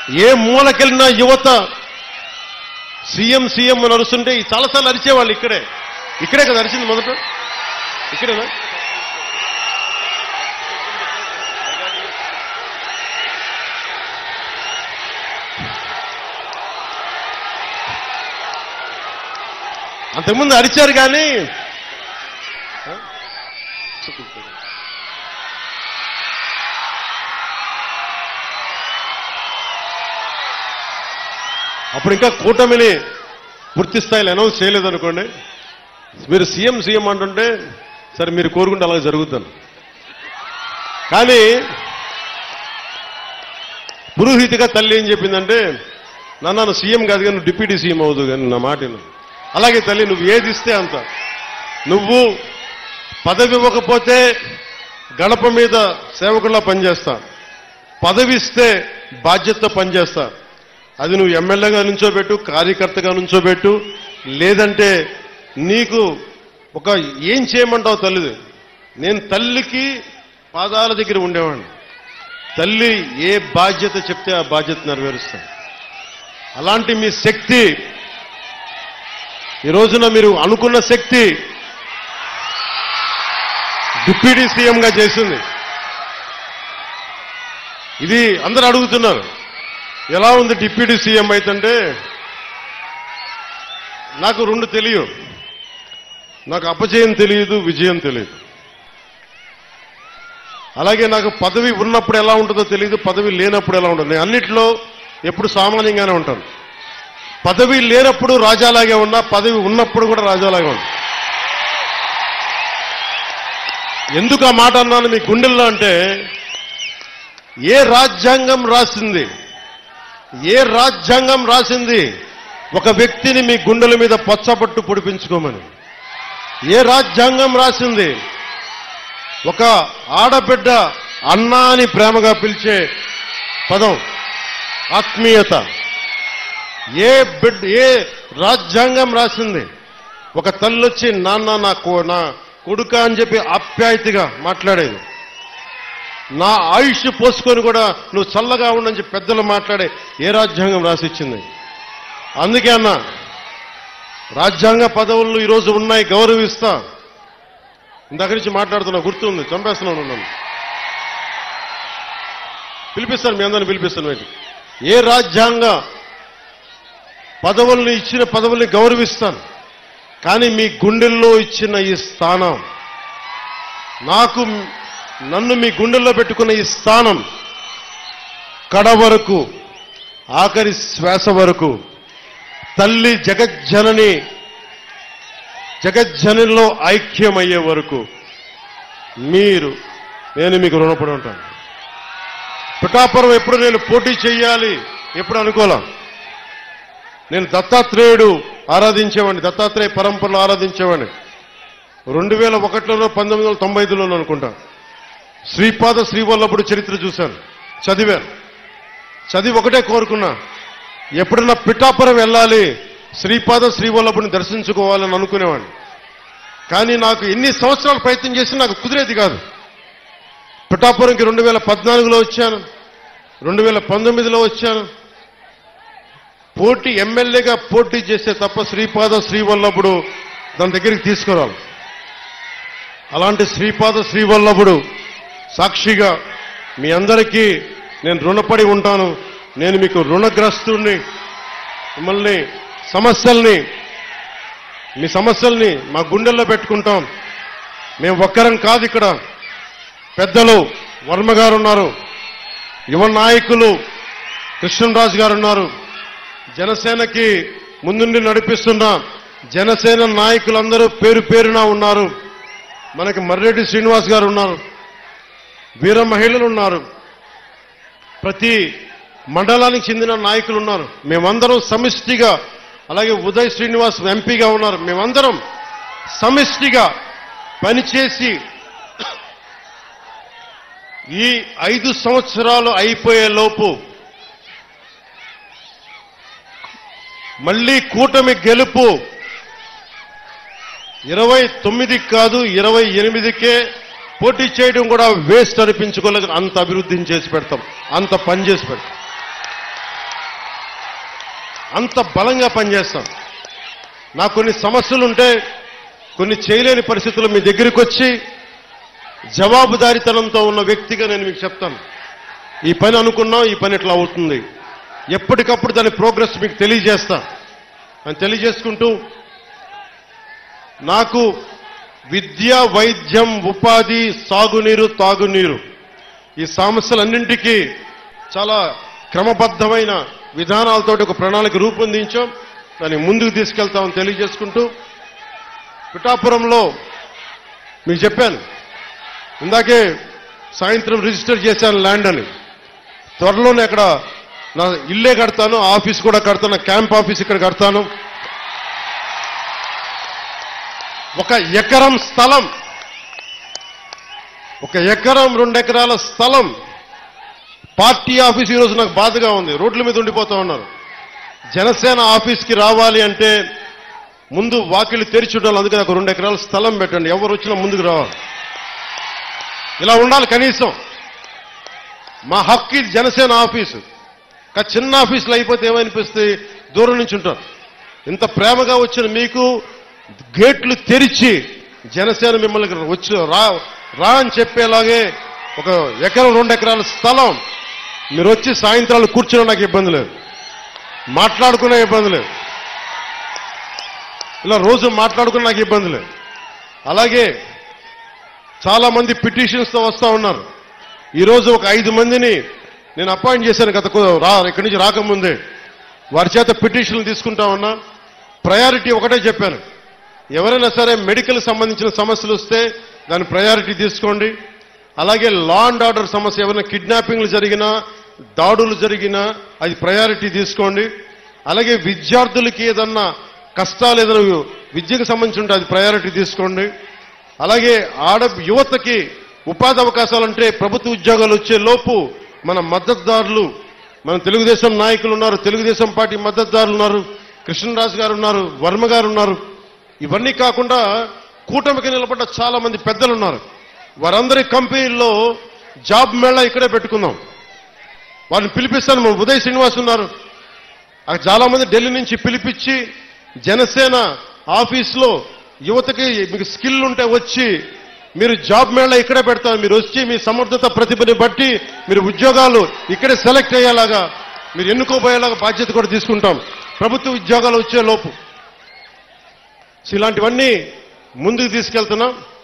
ఏ మూలకెళ్ళినా యువత CM CM అని అరుస్తుంటే ఈ చాలాసార్లు అరిచేవాళ్ళు ఇక్కడే ఇక్కడే కదా అరిచింది మొదట ఇక్కడేనా అంతకుముందు అరిచారు కానీ అప్పుడు ఇంకా కూటమిని పూర్తి స్థాయిలో అనౌన్స్ చేయలేదనుకోండి మీరు సీఎం సీఎం అంటుంటే సరే మీరు కోరుకుంటే అలా జరుగుతాను కానీ పురోహితిగా తల్లి ఏం చెప్పిందంటే నాన్న నువ్వు సీఎం కాదు కానీ నువ్వు డిప్యూటీ సీఎం అవ్వదు కానీ నా మాట విను. అలాగే తల్లి నువ్వు ఏది ఇస్తే అంత నువ్వు పదవి ఇవ్వకపోతే గడప మీద సేవకుల్లా పనిచేస్తా పదవి ఇస్తే బాధ్యతతో పనిచేస్తా అది నువ్వు ఎమ్మెల్యేగా నుంచోబెట్టు కార్యకర్తగా నుంచోబెట్టు లేదంటే నీకు ఒక ఏం చేయమంటావు తల్లిది నేను తల్లికి పాదాల దగ్గర ఉండేవాడిని తల్లి ఏ బాధ్యత చెప్తే ఆ బాధ్యత నెరవేరుస్తాను అలాంటి మీ శక్తి ఈ రోజున మీరు అనుకున్న శక్తి డిప్యూటీ సీఎంగా చేసింది ఇది అందరూ అడుగుతున్నారు ఎలా ఉంది డిప్యూటీ సీఎం అయితంటే నాకు రెండు తెలియదు నాకు అపజయం తెలియదు విజయం తెలియదు అలాగే నాకు పదవి ఉన్నప్పుడు ఎలా ఉంటుందో తెలియదు పదవి లేనప్పుడు ఎలా ఉంటుంది నేను అన్నిట్లో ఎప్పుడు సామాన్యంగానే ఉంటాను పదవి లేనప్పుడు రాజాలాగే ఉన్నా పదవి ఉన్నప్పుడు కూడా రాజాలాగే ఉన్నా ఎందుకు ఆ మాట అన్నాను మీ గుండెల్లో అంటే ఏ రాజ్యాంగం రాసింది ఏ రాజ్యాంగం రాసింది ఒక వ్యక్తిని మీ గుండెల మీద పచ్చబట్టు పొడిపించుకోమని ఏ రాజ్యాంగం రాసింది ఒక ఆడబిడ్డ అన్నా అని ప్రేమగా పిలిచే పదం ఆత్మీయత ఏ బిడ్ ఏ రాజ్యాంగం రాసింది ఒక తల్లొచ్చి నాన్న నా కో- నా కొడుక అని చెప్పి ఆప్యాయతగా మాట్లాడేది నా ఆయుష్ పోసుకొని కూడా నువ్వు చల్లగా ఉండని చెప్పి పెద్దలు మాట్లాడే ఏ రాజ్యాంగం రాసిచ్చింది అందుకే అన్న రాజ్యాంగ పదవులు ఈరోజు ఉన్నాయి గౌరవిస్తా ఇందాక నుంచి మాట్లాడుతున్నా గుర్తుంది చంపేస్తున్నాను నన్ను పిలిపిస్తాను మీ అందరిని పిలిపిస్తాను మీకు ఏ రాజ్యాంగ పదవుల్ని ఇచ్చిన పదవుల్ని గౌరవిస్తాను కానీ మీ గుండెల్లో ఇచ్చిన ఈ స్థానం నాకు నన్ను మీ గుండెల్లో పెట్టుకున్న ఈ స్థానం కడ వరకు ఆఖరి శ్వాస వరకు తల్లి జగజ్జనని జగజ్జనంలో ఐక్యమయ్యే వరకు మీరు నేను మీకు రుణపడి ఉంటాను పిఠాపురం ఎప్పుడు నేను పోటీ చేయాలి ఎప్పుడు అనుకోలే నేను దత్తాత్రేయుడు ఆరాధించేవాడిని దత్తాత్రేయ పరంపరలో ఆరాధించేవాడిని రెండు వేల ఒకటిలోనో పంతొమ్మిది వందల తొంభై ఐదులోనో అనుకుంటా శ్రీపాద శ్రీవల్లభుడు చరిత్ర చూశాను చదివాను చదివి ఒకటే కోరుకున్నా ఎప్పుడన్నా పిఠాపురం వెళ్ళాలి శ్రీపాద శ్రీవల్లభుని దర్శించుకోవాలని అనుకునేవాడిని కానీ నాకు ఎన్ని సంవత్సరాలు ప్రయత్నం చేసినా నాకు కుదిరేది కాదు పిఠాపురంకి రెండు వేల పద్నాలుగులో వచ్చాను రెండు వేల పంతొమ్మిదిలో వచ్చాను పోటీ ఎమ్మెల్యేగా పోటీ చేస్తే తప్ప శ్రీపాద శ్రీవల్లభుడు దాని దగ్గరికి తీసుకురాలి అలాంటి శ్రీపాద శ్రీవల్లభుడు సాక్షిగా మీ అందరికీ నేను రుణపడి ఉంటాను నేను మీకు రుణగ్రస్తుడిని మిమ్మల్ని సమస్యల్ని మీ సమస్యల్ని మా గుండెల్లో పెట్టుకుంటాం మేము ఒక్కరం కాదు ఇక్కడ పెద్దలు వర్మ గారు ఉన్నారు యువ నాయకులు కృష్ణరాజు గారు ఉన్నారు జనసేనకి ముందుండి నడిపిస్తున్న జనసేన నాయకులందరూ పేరు పేరున ఉన్నారు మనకి మర్రెడ్డి శ్రీనివాస్ గారు ఉన్నారు వీర మహిళలు ఉన్నారు ప్రతి మండలానికి చెందిన నాయకులు ఉన్నారు మేమందరం సమిష్టిగా అలాగే ఉదయ్ శ్రీనివాస్ ఎంపీగా ఉన్నారు మేమందరం సమిష్టిగా పనిచేసి ఈ ఐదు సంవత్సరాలు అయిపోయే లోపు మళ్ళీ కూటమి గెలుపు ఇరవై తొమ్మిది కాదు ఇరవై ఎనిమిదికే పోటీ చేయడం కూడా వేస్ట్ అనిపించుకోలేదు అంత అభివృద్ధిని చేసి పెడతాం అంత పని చేసి పెడతాం అంత బలంగా పనిచేస్తాం నాకు కొన్ని సమస్యలు ఉంటే కొన్ని చేయలేని పరిస్థితులు మీ దగ్గరికి వచ్చి జవాబుదారీతనంతో ఉన్న వ్యక్తిగా నేను మీకు చెప్తాను ఈ పని అనుకున్నాం ఈ పని ఇట్లా అవుతుంది ఎప్పటికప్పుడు దాని ప్రోగ్రెస్ మీకు తెలియజేస్తా అని తెలియజేసుకుంటూ నాకు విద్య వైద్యం ఉపాధి సాగునీరు తాగునీరు ఈ సమస్యలన్నింటికీ చాలా క్రమబద్ధమైన విధానాలతోటి ఒక ప్రణాళిక రూపొందించాం దాన్ని ముందుకు తీసుకెళ్తామని తెలియజేసుకుంటూ పిఠాపురంలో మీకు చెప్పాను ఇందాకే సాయంత్రం రిజిస్టర్ చేశాను ల్యాండ్ అని త్వరలోనే అక్కడ నా ఇల్లే కడతాను ఆఫీస్ కూడా కడతాను క్యాంప్ ఆఫీస్ ఇక్కడ కడతాను ఒక ఎకరం స్థలం ఒక ఎకరం రెండు ఎకరాల స్థలం పార్టీ ఆఫీస్ ఈరోజు నాకు బాధగా ఉంది రోడ్ల మీద ఉండిపోతా ఉన్నారు జనసేన ఆఫీస్కి రావాలి అంటే ముందు వాకిలి తెరిచి ఉండాలి అందుకని ఒక రెండు ఎకరాల స్థలం పెట్టండి ఎవరు వచ్చినా ముందుకు రావాలి ఇలా ఉండాలి కనీసం మా హక్కు ఇది జనసేన ఆఫీసు కానీ చిన్న ఆఫీసులు అయిపోతే ఏమనిపిస్తుంది దూరం నుంచి ఉంటారు ఇంత ప్రేమగా వచ్చిన మీకు గేట్లు తెరిచి జనసేన మిమ్మల్ని వచ్చి రా రా అని చెప్పేలాగే ఒక ఎకరం రెండు ఎకరాల స్థలం మీరు వచ్చి సాయంత్రాలు కూర్చున్న నాకు ఇబ్బంది లేదు మాట్లాడుకునే ఇబ్బంది లేదు ఇలా రోజు మాట్లాడుకున్న నాకు ఇబ్బంది లేదు అలాగే చాలా మంది పిటిషన్స్ తో వస్తా ఉన్నారు ఈరోజు ఒక ఐదు మందిని నేను అపాయింట్ చేశాను గత కొ- రా ఇక్కడి నుంచి రాకముందే వారి చేత పిటిషన్లు తీసుకుంటా ఉన్నా ప్రయారిటీ ఒకటే చెప్పాను ఎవరైనా సరే మెడికల్ సంబంధించిన సమస్యలు వస్తే దాని ప్రయారిటీ తీసుకోండి అలాగే లా అండ్ ఆర్డర్ సమస్య ఏమైనా కిడ్నాపింగ్లు జరిగినా దాడులు జరిగినా అది ప్రయారిటీ తీసుకోండి అలాగే విద్యార్థులకి ఏదన్నా కష్టాలు ఏదైనా విద్యకు సంబంధించి ఉంటే అది ప్రయారిటీ తీసుకోండి అలాగే ఆడ యువతకి ఉపాధి అవకాశాలు అంటే ప్రభుత్వ ఉద్యోగాలు వచ్చే లోపు మన మద్దతుదారులు మన తెలుగుదేశం నాయకులు ఉన్నారు తెలుగుదేశం పార్టీ మద్దతుదారులు ఉన్నారు కృష్ణరాజు గారు ఉన్నారు వర్మ గారు ఉన్నారు ఇవన్నీ కాకుండా కూటమికి నిలబడ్డ చాలా మంది పెద్దలు ఉన్నారు వారందరి కంపెనీల్లో జాబ్ మేళా ఇక్కడే పెట్టుకుందాం వారిని పిలిపిస్తాను మన ఉదయ్ శ్రీనివాస్ ఉన్నారు అక్కడ చాలా మంది ఢిల్లీ నుంచి పిలిపించి జనసేన ఆఫీస్లో యువతకి మీకు స్కిల్ ఉంటే వచ్చి మీరు జాబ్ మేళ ఇక్కడే పెడతారు మీరు వచ్చి మీ సమర్థత ప్రతిభని బట్టి మీరు ఉద్యోగాలు ఇక్కడే సెలెక్ట్ అయ్యేలాగా మీరు ఎన్నుకోబోయేలాగా బాధ్యత కూడా తీసుకుంటాం ప్రభుత్వ ఉద్యోగాలు వచ్చే లోపు సో ఇలాంటివన్నీ ముందుకు తీసుకెళ్తున్నాం